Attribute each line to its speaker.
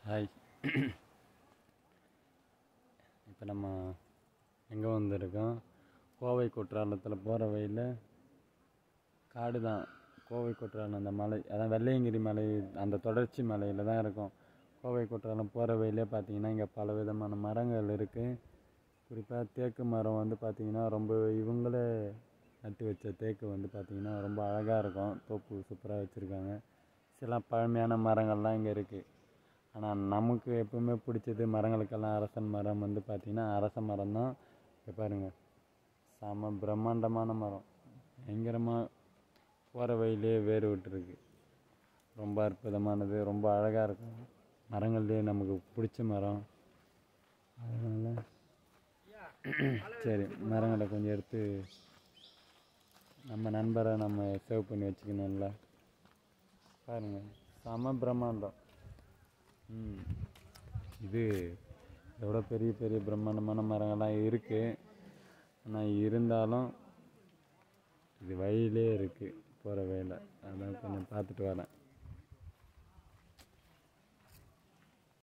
Speaker 1: hi இப்போ நம்ம எங்கே வந்திருக்கோம் கோவை குற்றாலத்தில் போகிற வழியில் காடு தான் கோவை குற்றாலம் அந்த மலை அதான் வெள்ளையங்கிரி மலை அந்த தொடர்ச்சி மலையில் தான் இருக்கும் கோவை குற்றாலம் போகிற வழியிலே பார்த்தீங்கன்னா இங்கே பல விதமான மரங்கள் இருக்குது குறிப்பாக தேக்கு மரம் வந்து பார்த்திங்கன்னா ரொம்ப இவங்களே நட்டு வச்ச தேக்கு வந்து பார்த்திங்கன்னா ரொம்ப அழகாக இருக்கும் தோப்பு சூப்பராக வச்சுருக்காங்க சில பழமையான மரங்கள்லாம் இங்கே இருக்குது ஆனால் நமக்கு எப்பவுமே பிடிச்சது மரங்களுக்கெல்லாம் அரசன் மரம் வந்து பார்த்திங்கன்னா அரச மரம் தான் இங்கே பாருங்கள் செம பிரம்மாண்டமான மரம் பயங்கரமாக போகிற வழியிலே வேர் விட்டுருக்கு ரொம்ப அற்புதமானது ரொம்ப அழகாக இருக்கும் மரங்கள்லேயே நமக்கு பிடிச்ச மரம் அதனால் சரி மரங்களை கொஞ்சம் எடுத்து நம்ம நண்பரை நம்ம சேவ் பண்ணி வச்சுக்கணும்ல பாருங்கள் செம பிரம்மாண்டம் ம் இது இதோட பெரிய பெரிய பிரம்மாண்டமான மரங்கள்லாம் இருக்குது ஆனால் இருந்தாலும் இது வழியிலே இருக்குது போகிற வழியில் அதான் கொஞ்சம் பார்த்துட்டு வரேன்